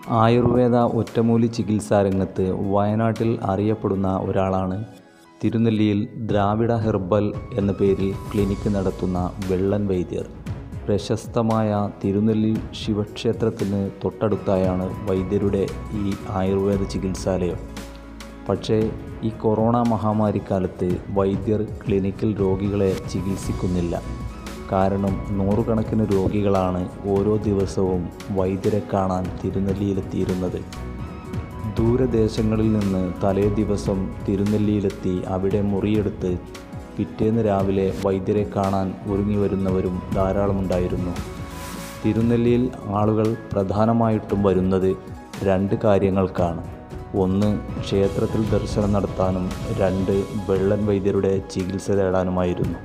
ആയുർവേദ ഒറ്റമൂലി ചികിത്സാ രംഗത്ത് വയനാട്ടിൽ അറിയപ്പെടുന്ന ഒരാളാണ് തിരുനെല്ലിയിൽ ദ്രാവിഡ ഹെർബൽ എന്ന പേരിൽ ക്ലിനിക്ക് നടത്തുന്ന വെള്ളൻ വൈദ്യർ പ്രശസ്തമായ തിരുനെല്ലി ശിവക്ഷേത്രത്തിന് തൊട്ടടുത്തായാണ് വൈദ്യരുടെ ഈ ആയുർവേദ ചികിത്സാലയം പക്ഷേ ഈ കൊറോണ മഹാമാരിക്കാലത്ത് വൈദ്യർ ക്ലിനിക്കിൽ രോഗികളെ ചികിത്സിക്കുന്നില്ല കാരണം നൂറുകണക്കിന് രോഗികളാണ് ഓരോ ദിവസവും വൈദ്യരെ കാണാൻ തിരുനെല്ലിയിലെത്തിയിരുന്നത് ദൂരദേശങ്ങളിൽ നിന്ന് തലേ ദിവസം തിരുനെല്ലിയിലെത്തി അവിടെ മുറിയെടുത്ത് പിറ്റേന്ന് രാവിലെ വൈദ്യരെ കാണാൻ ഒരുങ്ങി വരുന്നവരും ധാരാളമുണ്ടായിരുന്നു തിരുനെല്ലിയിൽ ആളുകൾ പ്രധാനമായിട്ടും വരുന്നത് രണ്ട് കാര്യങ്ങൾക്കാണ് ഒന്ന് ക്ഷേത്രത്തിൽ ദർശനം നടത്താനും രണ്ട് വെള്ളൻ വൈദ്യരുടെ ചികിത്സ തേടാനുമായിരുന്നു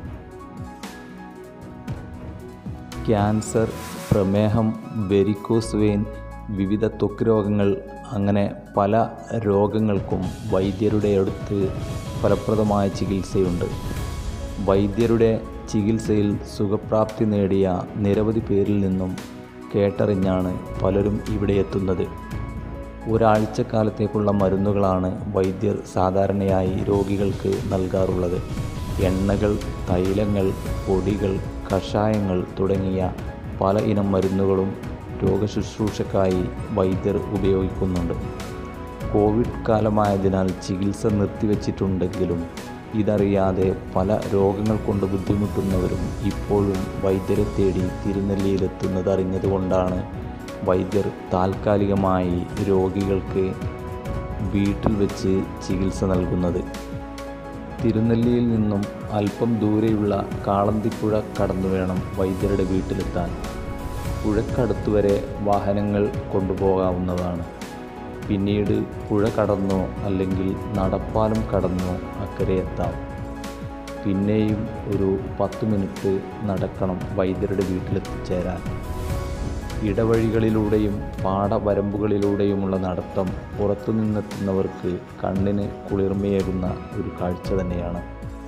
ക്യാൻസർ പ്രമേഹം വെരിക്കോസ് വെയിൻ വിവിധ ത്വക്ക് രോഗങ്ങൾ അങ്ങനെ പല രോഗങ്ങൾക്കും വൈദ്യരുടെ അടുത്ത് ഫലപ്രദമായ ചികിത്സയുണ്ട് വൈദ്യരുടെ ചികിത്സയിൽ സുഖപ്രാപ്തി നേടിയ നിരവധി പേരിൽ നിന്നും കേട്ടറിഞ്ഞാണ് പലരും ഇവിടെ എത്തുന്നത് ഒരാഴ്ചക്കാലത്തേക്കുള്ള മരുന്നുകളാണ് വൈദ്യർ സാധാരണയായി രോഗികൾക്ക് നൽകാറുള്ളത് എണ്ണകൾ തൈലങ്ങൾ പൊടികൾ കഷായങ്ങൾ തുടങ്ങിയ പല ഇനം മരുന്നുകളും രോഗശുശ്രൂഷക്കായി വൈദ്യർ ഉപയോഗിക്കുന്നുണ്ട് കോവിഡ് കാലമായതിനാൽ ചികിത്സ നിർത്തിവെച്ചിട്ടുണ്ടെങ്കിലും ഇതറിയാതെ പല രോഗങ്ങൾ കൊണ്ട് ബുദ്ധിമുട്ടുന്നവരും ഇപ്പോഴും വൈദ്യരെ തേടി തിരുനെല്ലിയിലെത്തുന്നത് അറിഞ്ഞതുകൊണ്ടാണ് വൈദ്യർ താൽക്കാലികമായി രോഗികൾക്ക് വീട്ടിൽ വെച്ച് ചികിത്സ നൽകുന്നത് തിരുനെല്ലിയിൽ നിന്നും അല്പം ദൂരെയുള്ള കാളന്തിപ്പുഴ കടന്നു വേണം വൈദ്യരുടെ വീട്ടിലെത്താൻ പുഴക്കടുത്തുവരെ വാഹനങ്ങൾ കൊണ്ടുപോകാവുന്നതാണ് പിന്നീട് പുഴ കടന്നോ അല്ലെങ്കിൽ നടപ്പാലം കടന്നോ അക്കരെ എത്താം പിന്നെയും ഒരു പത്ത് മിനിറ്റ് നടക്കണം വൈദ്യരുടെ വീട്ടിലെത്തിച്ചേരാൻ ഇടവഴികളിലൂടെയും പാടവരമ്പുകളിലൂടെയുമുള്ള നടത്തം പുറത്തു നിന്നെത്തുന്നവർക്ക് കണ്ണിന് കുളിർമയേകുന്ന ഒരു കാഴ്ച തന്നെയാണ്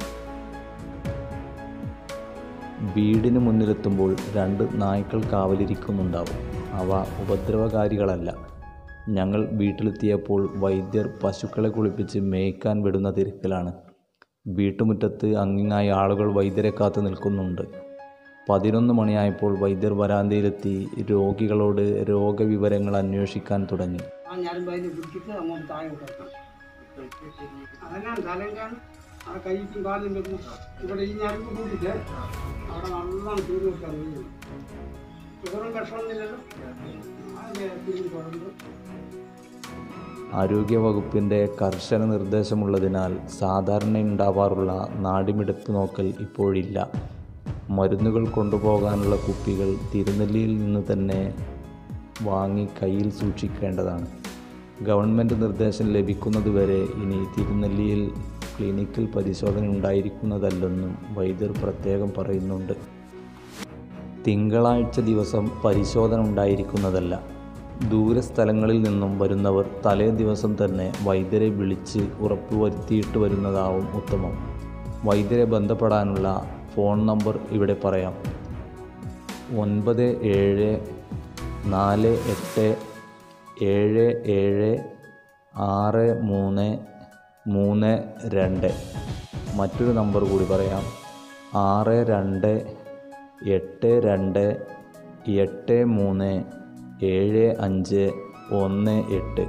വീടിന് മുന്നിലെത്തുമ്പോൾ രണ്ട് നായ്ക്കൾ കാവലിരിക്കുന്നുണ്ടാവും അവ ഉപദ്രവകാരികളല്ല ഞങ്ങൾ വീട്ടിലെത്തിയപ്പോൾ വൈദ്യർ പശുക്കളെ കുളിപ്പിച്ച് മേയ്ക്കാൻ വിടുന്ന തിരക്കിലാണ് വീട്ടുമുറ്റത്ത് അങ്ങിങ്ങായി ആളുകൾ വൈദ്യരെ കാത്തു നിൽക്കുന്നുണ്ട് പതിനൊന്ന് മണിയായപ്പോൾ വൈദ്യർ വരാന്തയിലെത്തി രോഗികളോട് രോഗവിവരങ്ങൾ അന്വേഷിക്കാൻ തുടങ്ങി ആ ഞാനും അതിൽ പിടിച്ചിട്ട് അങ്ങോട്ട് താഴെ കിടക്കണം അതെല്ലാം തലങ്കാണ് ആ കൈക്കും കാലും വെക്കും ഇവിടെ ഈ ഞരമ്പ് കൂട്ടിട്ട് അവിടെ നല്ലോണം തൂരി വെക്കാൻ കഴിയും ഷുഗറും കഷമൊന്നുമില്ലല്ലോ അതിൻ്റെ തിരിഞ്ഞ് തുടർന്ന് ആരോഗ്യവകുപ്പിൻ്റെ കർശന നിർദ്ദേശമുള്ളതിനാൽ സാധാരണ ഉണ്ടാവാറുള്ള നാടിമിടിപ്പ് നോക്കൽ ഇപ്പോഴില്ല മരുന്നുകൾ കൊണ്ടുപോകാനുള്ള കുപ്പികൾ തിരുനെല്ലിയിൽ നിന്ന് തന്നെ വാങ്ങി കയ്യിൽ സൂക്ഷിക്കേണ്ടതാണ് ഗവൺമെൻറ് നിർദ്ദേശം ലഭിക്കുന്നതുവരെ ഇനി തിരുനെല്ലിയിൽ ക്ലിനിക്കൽ പരിശോധന ഉണ്ടായിരിക്കുന്നതല്ലെന്നും വൈദ്യർ പ്രത്യേകം പറയുന്നുണ്ട് തിങ്കളാഴ്ച ദിവസം പരിശോധന ഉണ്ടായിരിക്കുന്നതല്ല ദൂരസ്ഥലങ്ങളിൽ നിന്നും വരുന്നവർ തലേ ദിവസം തന്നെ വൈദ്യരെ വിളിച്ച് ഉറപ്പുവരുത്തിയിട്ട് വരുന്നതാവും ഉത്തമം വൈദ്യരെ ബന്ധപ്പെടാനുള്ള ഫോൺ നമ്പർ ഇവിടെ പറയാം ഒൻപത് ഏഴ് നാല് എട്ട് ഏഴ് ഏഴ് ആറ് മൂന്ന് മൂന്ന് രണ്ട് മറ്റൊരു നമ്പർ കൂടി പറയാം ആറ് രണ്ട് എട്ട് രണ്ട് എട്ട് മൂന്ന് ഏഴ് അഞ്ച് ഒന്ന് എട്ട്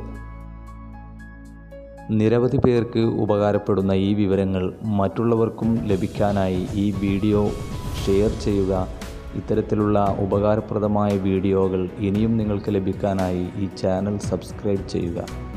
നിരവധി പേർക്ക് ഉപകാരപ്പെടുന്ന ഈ വിവരങ്ങൾ മറ്റുള്ളവർക്കും ലഭിക്കാനായി ഈ വീഡിയോ ഷെയർ ചെയ്യുക ഇത്തരത്തിലുള്ള ഉപകാരപ്രദമായ വീഡിയോകൾ ഇനിയും നിങ്ങൾക്ക് ലഭിക്കാനായി ഈ ചാനൽ സബ്സ്ക്രൈബ് ചെയ്യുക